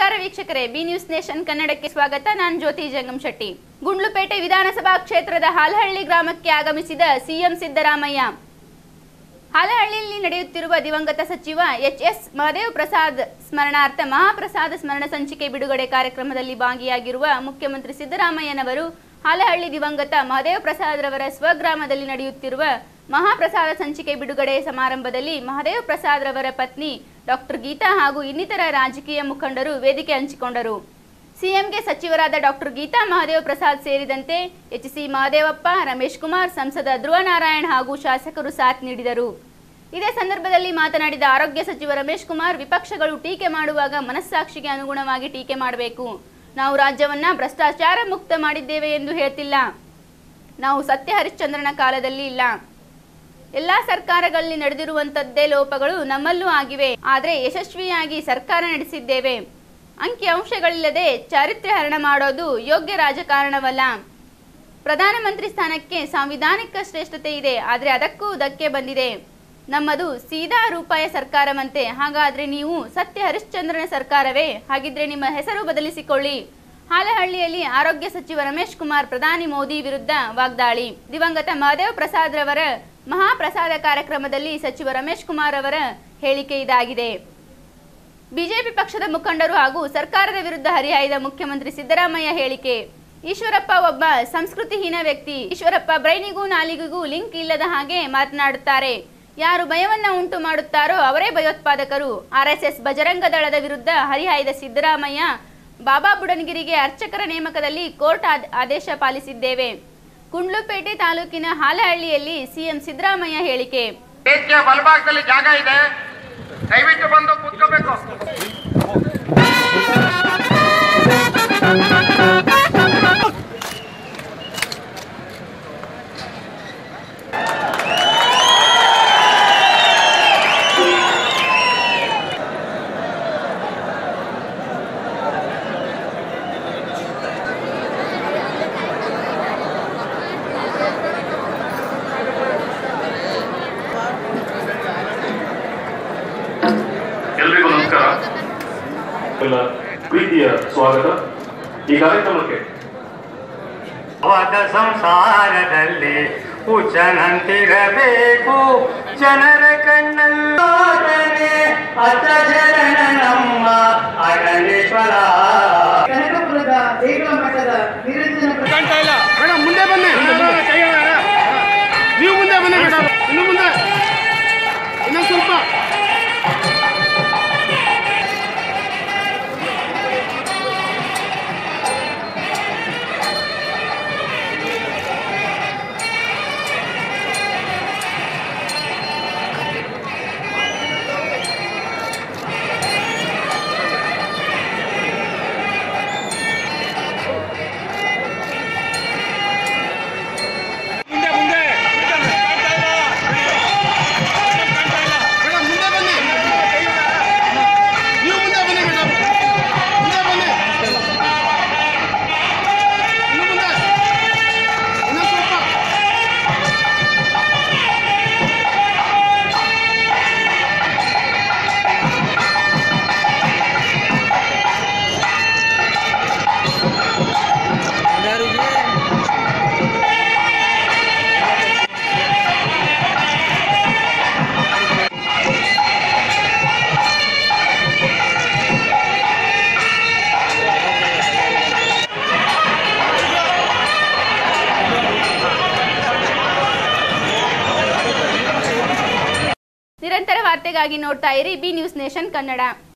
ನಮಸ್ಕಾರ ವೀಕ್ಷಕರೇ B news nation ಕನ್ನಡಕ್ಕೆ ಸ್ವಾಗತ ನಾನು ಜ್ಯೋತಿ ಜಂಗಮ್ ಶೆಟ್ಟಿ ಗುಂಡ್ಲುಪೇಟೆ ವಿಧಾನಸಭಾ ಕ್ಷೇತ್ರದ ಹಾಲಹಳ್ಳಿ ಗ್ರಾಮಕ್ಕೆ ಆಗಮಿಸಿದ ಸಿಎಂ ಸಿದ್ದರಾಮಯ್ಯ ಹಾಲಹಳ್ಳಿಯಲ್ಲಿ ನಡೆಯುತ್ತಿರುವ ದಿವಂಗತ ಸಚಿವ ಎಚ್ ಎಸ್ ಮಹದೇವ್ ಪ್ರಸಾದ್ ಸ್ಮರಣಾರ್ಥ ಮಹಾಪ್ರಸಾದ ಸ್ಮರಣ ಸಂಚಿಕೆ ಬಿಡುಗಡೆ ಕಾರ್ಯಕ್ರಮದಲ್ಲಿ ಭಾಗಿಯಾಗಿರುವ ಮುಖ್ಯಮಂತ್ರಿ ಸಿದ್ದರಾಮಯ್ಯನವರು ಹಾಲಹಳ್ಳಿ ದಿವಂಗತ ಮಹದೇವ್ ಪ್ರಸಾದ್ ರವರ ಸ್ವಗ್ರಾಮದಲ್ಲಿ ನಡೆಯುತ್ತಿರುವ ಮಹಾಪ್ರಸಾದ ಸಂಚಿಕೆ ಬಿಡುಗಡೆ ಸಮಾರಂಭದಲ್ಲಿ ಮಹದೇವ್ ಪ್ರಸಾದ್ ರವರ ಪತ್ನಿ ಡಾಕ್ಟರ್ ಗೀತಾ ಹಾಗೂ ಇನ್ನಿತರ ರಾಜಕೀಯ ಮುಖಂಡರು ವೇದಿಕೆ ಹಂಚಿಕೊಂಡರು ಸಿಎಂಗೆ ಸಚಿವರಾದ ಡಾಕ್ಟರ್ ಗೀತಾ ಮಹದೇವ್ ಪ್ರಸಾದ್ ಸೇರಿದಂತೆ ಎಚ್ ಸಿ ಮಹದೇವಪ್ಪ ರಮೇಶ್ ಕುಮಾರ್ ಸಂಸದ ಧ್ರುವನಾರಾಯಣ್ ಹಾಗೂ ಶಾಸಕರು ಸಾಥ್ ನೀಡಿದರು ಇದೇ ಸಂದರ್ಭದಲ್ಲಿ ಮಾತನಾಡಿದ ಆರೋಗ್ಯ ಸಚಿವ ರಮೇಶ್ ಕುಮಾರ್ ವಿಪಕ್ಷಗಳು ಟೀಕೆ ಮಾಡುವಾಗ ಮನಸ್ಸಾಕ್ಷಿಗೆ ಅನುಗುಣವಾಗಿ ಟೀಕೆ ಮಾಡಬೇಕು ನಾವು ರಾಜ್ಯವನ್ನ ಭ್ರಷ್ಟಾಚಾರ ಮುಕ್ತ ಮಾಡಿದ್ದೇವೆ ಎಂದು ಹೇಳ್ತಿಲ್ಲ ನಾವು ಸತ್ಯ ಹರಿಶ್ಚಂದ್ರನ ಕಾಲದಲ್ಲಿ ಇಲ್ಲ ಎಲ್ಲಾ ಸರ್ಕಾರಗಳಲ್ಲಿ ನಡೆದಿರುವಂತದ್ದೇ ಲೋಪಗಳು ನಮ್ಮಲ್ಲೂ ಆಗಿವೆ ಆದರೆ ಯಶಸ್ವಿಯಾಗಿ ಸರ್ಕಾರ ನಡೆಸಿದ್ದೇವೆ ಅಂಕಿ ಅಂಶಗಳಿಲ್ಲದೆ ಚಾರಿತ್ರ್ಯ ಹರಣ ಮಾಡೋದು ಯೋಗ್ಯ ರಾಜಕಾರಣವಲ್ಲ ಪ್ರಧಾನಮಂತ್ರಿ ಸ್ಥಾನಕ್ಕೆ ಸಾಂವಿಧಾನಿಕ ಶ್ರೇಷ್ಠತೆ ಇದೆ ಆದರೆ ಅದಕ್ಕೂ ಧಕ್ಕೆ ಬಂದಿದೆ ನಮ್ಮದು ಸೀದಾ ರೂಪಾಯ ಸರ್ಕಾರವಂತೆ ಹಾಗಾದ್ರೆ ನೀವು ಸತ್ಯ ಹರಿಶ್ಚಂದ್ರನ ಸರ್ಕಾರವೇ ಹಾಗಿದ್ರೆ ನಿಮ್ಮ ಹೆಸರು ಬದಲಿಸಿಕೊಳ್ಳಿ ಹಾಲಹಳ್ಳಿಯಲ್ಲಿ ಆರೋಗ್ಯ ಸಚಿವ ರಮೇಶ್ ಕುಮಾರ್ ಪ್ರಧಾನಿ ಮೋದಿ ವಿರುದ್ಧ ವಾಗ್ದಾಳಿ ದಿವಂಗತ ಮಹದೇವ್ ಪ್ರಸಾದ್ ರವರ ಮಹಾಪ್ರಸಾದ ಕಾರ್ಯಕ್ರಮದಲ್ಲಿ ಸಚಿವ ರಮೇಶ್ ಕುಮಾರ್ ಅವರ ಹೇಳಿಕೆ ಇದಾಗಿದೆ ಬಿಜೆಪಿ ಪಕ್ಷದ ಮುಖಂಡರು ಹಾಗೂ ಸರ್ಕಾರದ ವಿರುದ್ಧ ಹರಿಹಾಯ್ದ ಮುಖ್ಯಮಂತ್ರಿ ಸಿದ್ದರಾಮಯ್ಯ ಹೇಳಿಕೆ ಈಶ್ವರಪ್ಪ ಒಬ್ಬ ಸಂಸ್ಕೃತಿಹೀನ ವ್ಯಕ್ತಿ ಈಶ್ವರಪ್ಪ ಬ್ರೈನಿಗೂ ನಾಲಿಗೆಗೂ ಲಿಂಕ್ ಇಲ್ಲದ ಹಾಗೆ ಮಾತನಾಡುತ್ತಾರೆ ಯಾರು ಭಯವನ್ನ ಉಂಟು ಮಾಡುತ್ತಾರೋ ಅವರೇ ಭಯೋತ್ಪಾದಕರು ಆರ್ಎಸ್ಎಸ್ ಬಜರಂಗ ದಳದ ವಿರುದ್ಧ ಹರಿಹಾಯ್ದ ಸಿದ್ದರಾಮಯ್ಯ ಬಾಬಾ ಬುಡನ್ಗಿರಿಗೆ ಅರ್ಚಕರ ನೇಮಕದಲ್ಲಿ ಕೋರ್ಟ್ ಆದ್- ಆದೇಶ ಪಾಲಿಸಿದ್ದೇವೆ ಕುಂಡ್ಲುಪೇಟೆ ತಾಲೂಕಿನ ಹಾಲಹಳ್ಳಿಯಲ್ಲಿ ಸಿಎಂ ಸಿದ್ದರಾಮಯ್ಯ ಹೇಳಿಕೆ ಸ್ಟೇಜ್ಗೆ ಬಲಭಾಗದಲ್ಲಿ ಜಾಗ ಇದೆ ದಯವಿಟ್ಟು ಬಂದು ಕೂತ್ಕೋಬೇಕು ಎಲ್ರಿಗೂ ನಮಸ್ಕಾರ ಎಲ್ಲ ಪ್ರೀತಿಯ ಸ್ವಾಗತ ಈ ಕಾರ್ಯಕ್ರಮಕ್ಕೆ ಅವದ ಸಂಸಾರದಲ್ಲಿ ಹುಚ್ಚನಂತಿರಬೇಕು ಜನರ ಕಣ್ಣಲ್ಲೋದನೆ ಅತ್ತ ಜನನ ನಮ್ಮ ಅಗಣೇಶ್ವರ ಕನಕಪುರದ ದೇಗುಲ ಮಠದ ನಿರಂಜನ ಪ್ರ- ಮೇಡಮ್ ಮುಂದೆ ಬನ್ನಿ ನೀವು ಮುಂದೆ ಬನ್ನಿ ಮೇಡಮ್ ಇನ್ನು ಮುಂದೆ ಇನ್ನೊಂದು ಸ್ವಲ್ಪ ಮೇಡಮ್ ಮುಂದೆ ಬನ್ನಿ ನೀವು ಮುಂದೆ ಬನ್ನಿ ಮೇಡಮ್ ಮುಂದೆ ಬನ್ನಿ ಇನ್ನು ಮುಂದೆ ಇನ್ನೊಂದು ಸ್ವಲ್ಪ ನಿರಂತರ ವಾರ್ತೆಗಾಗಿ ನೋಡ್ತಾ ಇರಿ ಬಿ ನ್ಯೂಸ್ ನೇಷನ್ ಕನ್ನಡ